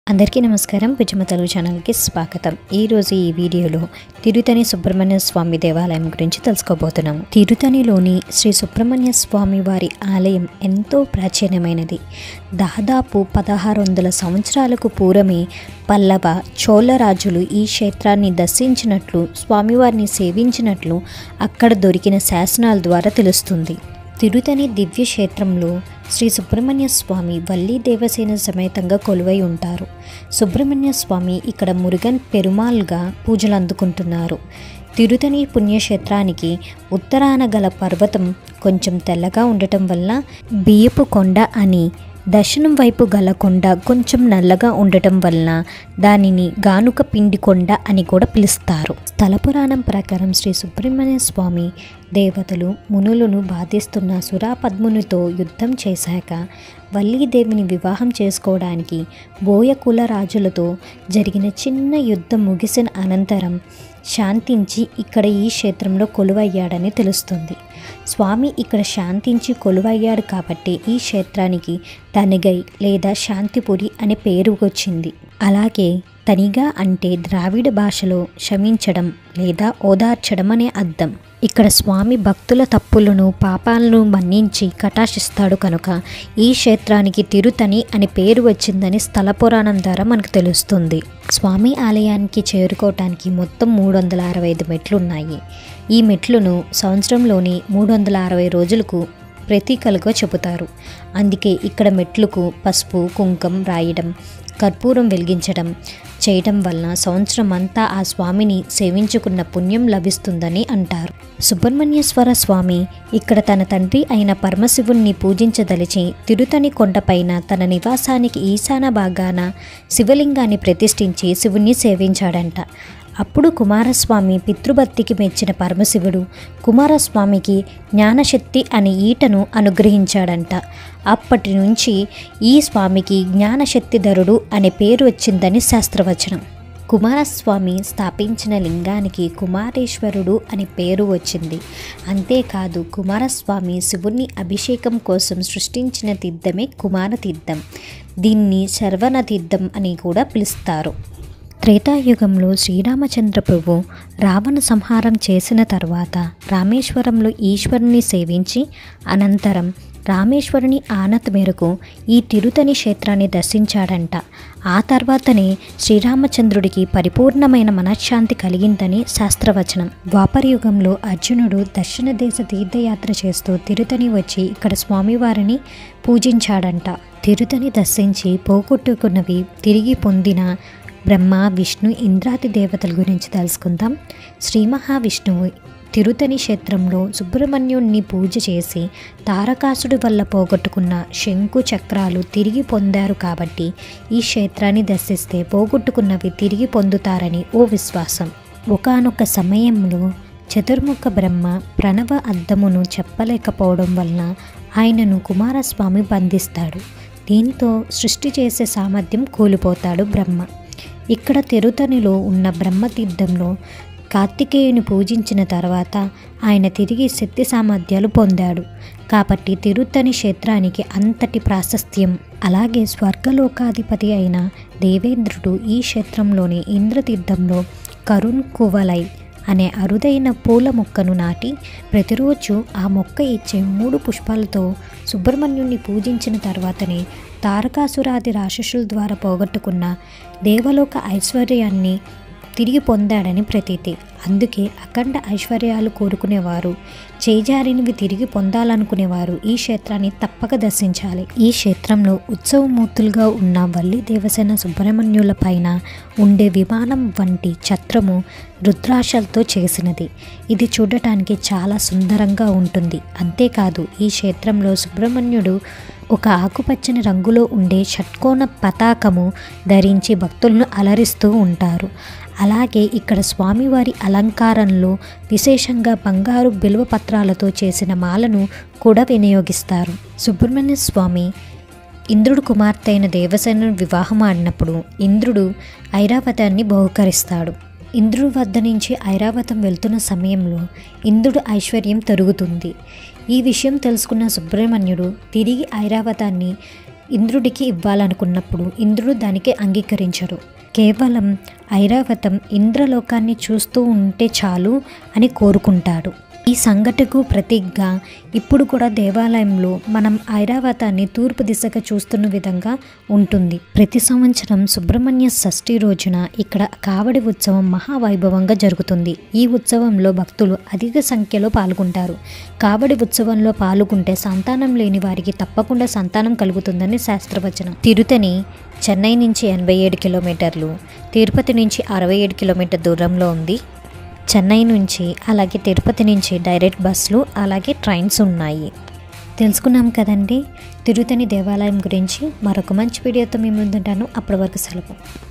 అందరికీ నమస్కారం పిచ్చమ్మ తెలుగు ఛానల్కి స్వాగతం ఈరోజు ఈ వీడియోలో తిరుతని సుబ్రహ్మణ్య స్వామి దేవాలయం గురించి తెలుసుకోబోతున్నాం తిరుతనిలోని శ్రీ సుబ్రహ్మణ్య స్వామి వారి ఆలయం ఎంతో ప్రాచీనమైనది దాదాపు పదహారు వందల సంవత్సరాలకు పూర్వమే పల్లవ చోళరాజులు ఈ క్షేత్రాన్ని దర్శించినట్లు స్వామివారిని సేవించినట్లు అక్కడ దొరికిన శాసనాల ద్వారా తెలుస్తుంది తిరుతని దివ్య క్షేత్రంలో శ్రీ సుబ్రహ్మణ్య స్వామి వల్లి దేవసేన సమేతంగా కొలువై ఉంటారు సుబ్రహ్మణ్య స్వామి ఇక్కడ మురుగన్ పెరుమాల్గా పూజలు అందుకుంటున్నారు తిరుతని పుణ్యక్షేత్రానికి ఉత్తరాన గల పర్వతం కొంచెం తెల్లగా ఉండటం వల్ల బియ్యపు కొండ అని దర్శనం వైపు గల కొండ కొంచెం నల్లగా ఉండటం వలన దానిని గానుక పిండి కొండ అని కూడా పిలుస్తారు స్థల పురాణం ప్రకారం శ్రీ సుబ్రహ్మణ్య స్వామి దేవతలు మునులను బాధిస్తున్న సురాపద్మునితో యుద్ధం చేశాక వల్లీదేవిని వివాహం చేసుకోవడానికి బోయకుల రాజులతో జరిగిన చిన్న యుద్ధం ముగిసిన అనంతరం శాంతించి ఇక్కడ ఈ క్షేత్రంలో కొలువయ్యాడని తెలుస్తుంది స్వామి ఇక్కడ శాంతించి కొలువయ్యాడు కాబట్టి ఈ క్షేత్రానికి తనిగై లేదా శాంతిపురి అనే పేరు వచ్చింది అలాగే తనిగా అంటే ద్రావిడ భాషలో శమించడం లేదా ఓదార్చడం అనే అర్థం ఇక్కడ స్వామి భక్తుల తప్పులను పాపాలను మన్నించి కటాక్షిస్తాడు కనుక ఈ క్షేత్రానికి తిరుతని అని పేరు వచ్చిందని స్థల పురాణం ద్వారా మనకు తెలుస్తుంది స్వామి ఆలయానికి చేరుకోవటానికి మొత్తం మూడు వందల అరవై ఐదు మెట్లు ఉన్నాయి ఈ మెట్లను సంవత్సరంలోని మూడు వందల అరవై రోజులకు ప్రతీకలుగా చెబుతారు అందుకే ఇక్కడ మెట్లకు పసుపు కుంకం రాయడం కర్పూరం వెలిగించడం చేయటం వలన సంవత్సరం అంతా ఆ స్వామిని సేవించుకున్న పుణ్యం లభిస్తుందని అంటారు సుబ్రహ్మణ్యేశ్వర స్వామి ఇక్కడ తన తండ్రి అయిన పరమశివుణ్ణి పూజించదలిచి తిరుతని కొండపైన తన నివాసానికి ఈశాన భాగాన శివలింగాన్ని ప్రతిష్ఠించి శివుణ్ణి సేవించాడంట అప్పుడు కుమారస్వామి పితృభక్తికి మెచ్చిన పరమశివుడు కుమారస్వామికి జ్ఞానశక్తి అనే ఈటను అనుగ్రహించాడంట అప్పటి నుంచి ఈ స్వామికి జ్ఞానశక్తిధరుడు అనే పేరు వచ్చిందని శాస్త్రవచనం కుమారస్వామి స్థాపించిన లింగానికి కుమారేశ్వరుడు అనే పేరు వచ్చింది అంతేకాదు కుమారస్వామి శివుని అభిషేకం కోసం సృష్టించిన తీర్థమే కుమార తీర్థం దీన్ని శర్వణ తీర్థం అని కూడా పిలుస్తారు త్రేతాయుగంలో శ్రీరామచంద్ర ప్రభు రావణ సంహారం చేసిన తర్వాత రామేశ్వరంలో ఈశ్వరుని సేవించి అనంతరం రామేశ్వరుని ఆనత మేరకు ఈ తిరుతని క్షేత్రాన్ని దర్శించాడంట ఆ తర్వాతనే శ్రీరామచంద్రుడికి పరిపూర్ణమైన మనశ్శాంతి కలిగిందని శాస్త్రవచనం ద్వాపరయుగంలో అర్జునుడు దక్షిణ దేశ తీర్థయాత్ర చేస్తూ తిరుతని వచ్చి ఇక్కడ స్వామివారిని పూజించాడంట తిరుతని దర్శించి పోగొట్టుకున్నవి తిరిగి పొందిన బ్రహ్మ విష్ణు ఇంద్రాది దేవతల గురించి తెలుసుకుందాం శ్రీ మహావిష్ణువు తిరుతని క్షేత్రంలో సుబ్రహ్మణ్యుణ్ణి పూజ చేసి తారకాసుడి వల్ల పోగొట్టుకున్న శంకు చక్రాలు తిరిగి పొందారు కాబట్టి ఈ క్షేత్రాన్ని దర్శిస్తే పోగొట్టుకున్నవి తిరిగి పొందుతారని ఓ విశ్వాసం ఒకానొక సమయంలో చతుర్ముఖ బ్రహ్మ ప్రణవ అద్దమును చెప్పలేకపోవడం వలన ఆయనను కుమారస్వామి బంధిస్తాడు దీంతో సృష్టి చేసే సామర్థ్యం కోల్పోతాడు బ్రహ్మ ఇక్కడ తిరుతనిలో ఉన్న బ్రహ్మతీర్థంలో కార్తికేయుని పూజించిన తర్వాత ఆయన తిరిగి శక్తి సామర్థ్యాలు పొందాడు కాబట్టి తిరుత్తని క్షేత్రానికి అంతటి ప్రాశస్త్యం అలాగే స్వర్గలోకాధిపతి అయిన దేవేంద్రుడు ఈ క్షేత్రంలోని ఇంద్రతీర్థంలో కరుణ్ కువలై అనే అరుదైన పూల మొక్కను నాటి ప్రతిరోజు ఆ మొక్క ఇచ్చే మూడు పుష్పాలతో సుబ్రహ్మణ్యుణ్ణి పూజించిన తర్వాతనే తారకాసురాది రాక్షసుల ద్వారా పోగొట్టుకున్న దేవలోక ఐశ్వర్యాన్ని తిరిగి పొందాడని ప్రతీతి అందుకే అఖండ ఐశ్వర్యాలు కోరుకునేవారు చేజారినవి తిరిగి పొందాలనుకునేవారు ఈ క్షేత్రాన్ని తప్పక దర్శించాలి ఈ క్షేత్రంలో ఉత్సవమూర్తులుగా ఉన్న వల్లి దేవసేన సుబ్రహ్మణ్యుల పైన ఉండే విమానం వంటి ఛత్రము రుద్రాక్షలతో చేసినది ఇది చూడటానికి చాలా సుందరంగా ఉంటుంది అంతేకాదు ఈ క్షేత్రంలో సుబ్రహ్మణ్యుడు ఒక ఆకుపచ్చని రంగులో ఉండే షట్కోణ పతాకము ధరించి భక్తులను అలరిస్తూ ఉంటారు అలాగే ఇక్కడ స్వామివారి అలంకారంలో విశేషంగా బంగారు బిల్వ పత్రాలతో చేసిన మాలను కూడా వినియోగిస్తారు సుబ్రహ్మణ్య స్వామి ఇంద్రుడు కుమార్తె అయిన దేవసేనను వివాహం ఆడినప్పుడు ఇంద్రుడు ఐరావతాన్ని బహుకరిస్తాడు ఇంద్రుడి వద్ద నుంచి ఐరావతం వెళ్తున్న సమయంలో ఇంద్రుడు ఐశ్వర్యం తరుగుతుంది ఈ విషయం తెలుసుకున్న సుబ్రహ్మణ్యుడు తిరిగి ఐరావతాన్ని ఇంద్రుడికి ఇవ్వాలనుకున్నప్పుడు ఇంద్రుడు దానికి అంగీకరించరు కేవలం ఐరావతం ఇంద్రలోకాన్ని చూస్తూ ఉంటే చాలు అని కోరుకుంటాడు ఈ సంఘటనకు ప్రతీకగా ఇప్పుడు కూడా దేవాలయంలో మనం ఐరావతాన్ని తూర్పు దిశగా చూస్తున్న విధంగా ఉంటుంది ప్రతి సంవత్సరం సుబ్రహ్మణ్య షష్ఠి రోజున ఇక్కడ కావడి ఉత్సవం మహావైభవంగా జరుగుతుంది ఈ ఉత్సవంలో భక్తులు అధిక సంఖ్యలో పాల్గొంటారు కావడి ఉత్సవంలో పాల్గొంటే సంతానం లేని వారికి తప్పకుండా సంతానం కలుగుతుందని శాస్త్రవచనం తిరుతని చెన్నై నుంచి ఎనభై ఏడు కిలోమీటర్లు తిరుపతి నుంచి అరవై ఏడు కిలోమీటర్ దూరంలో ఉంది చెన్నై నుంచి అలాగే తిరుపతి నుంచి డైరెక్ట్ బస్సులు అలాగే ట్రైన్స్ ఉన్నాయి తెలుసుకున్నాం కదండి తిరుతని దేవాలయం గురించి మరొక మంచి వీడియోతో మేము ముందుంటాను అప్పటి వరకు సెలవు